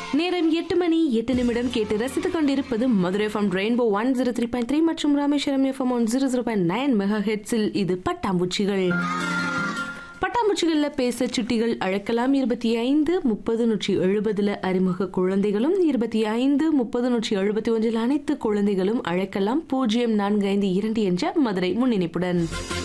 நேரம் எட்டு மணி எட்டு நிமிடம் கேட்டு ரசித்துக் கொண்டிருப்பது Madurai FM rainbow one zero three point three மற்றும் Rameswaram FM one zero zero point nine mega ஹெட்ஸில் இது பட்டாம்பூச்சிகள் பட்டாம்பூச்சிகளில் பேச சுட்டிகள் அழைக்கலாம் இருபத்தி ஐந்து முப்பது நூற்றி எழுபதுல அறிமுக குழந்தைகளும் இருபத்தி ஐந்து முப்பது நூற்றி எழுபத்தி ஒன்றில் அனைத்து குழந்தைகளும் அழைக்கலாம் பூஜ்ஜியம் நான்கு ஐந்து இரண்டு என்ற மதுரை முன்னிணைப்புடன்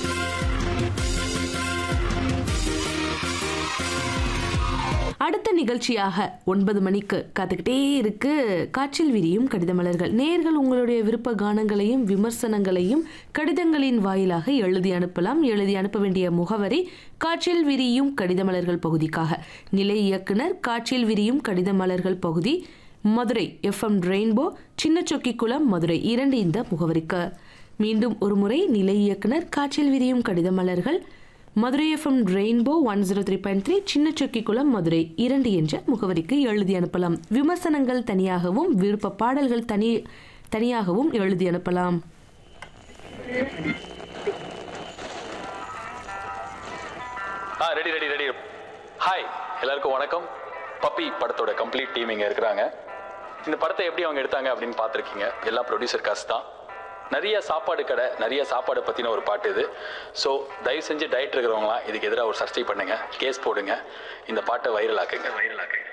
அடுத்த நிகழ்ச்சியாக ஒன்பது மணிக்கு காத்துக்கிட்டே இருக்கு காற்றில் விரியும் கடித மலர்கள் நேர்கள் உங்களுடைய விருப்ப கானங்களையும் விமர்சனங்களையும் கடிதங்களின் வாயிலாக எழுதி அனுப்பலாம் எழுதி அனுப்ப வேண்டிய முகவரி காற்றில் விரியும் கடித மலர்கள் பகுதிக்காக நிலை இயக்குனர் காற்றில் விரியும் கடித மலர்கள் பகுதி மதுரை எஃப்எம் ரெயின்போ சின்னச்சொக்கிக்குளம் மதுரை இரண்டு இந்த முகவரிக்கு மீண்டும் ஒரு முறை நிலை இயக்குனர் காற்றில் விரியும் கடித மலர்கள் Madurai FM rainbow one zero three point three Chinna Chokkikulam Madurai இரண்டு என்ற முகவரிக்கு எழுதி அனுப்பலாம் விமர்சனங்கள் தனியாகவும் விருப்ப பாடல்கள் தனி தனியாகவும் எழுதி அனுப்பலாம் ஆ ரெடி ரெடி ரெடி ஹாய் எல்லாருக்கும் வணக்கம் பப்பி படத்தோட கம்ப்ளீட் டீம் இங்கே இருக்கிறாங்க இந்த படத்தை எப்படி அவங்க எடுத்தாங்க அப்படின்னு பார்த்துருக்கீங்க எல்லா ப்ரொடியூசர் காசு தான் நிறைய சாப்பாடு கடை நிறைய சாப்பாடு பற்றின ஒரு பாட்டு இது ஸோ தயவு செஞ்சு டயட் இருக்கிறவங்களாம் இதுக்கு எதிராக ஒரு சர்ச்சை பண்ணுங்க கேஸ் போடுங்க இந்த பாட்டை வைரல் ஆக்குங்க வைரல் ஆக்குங்க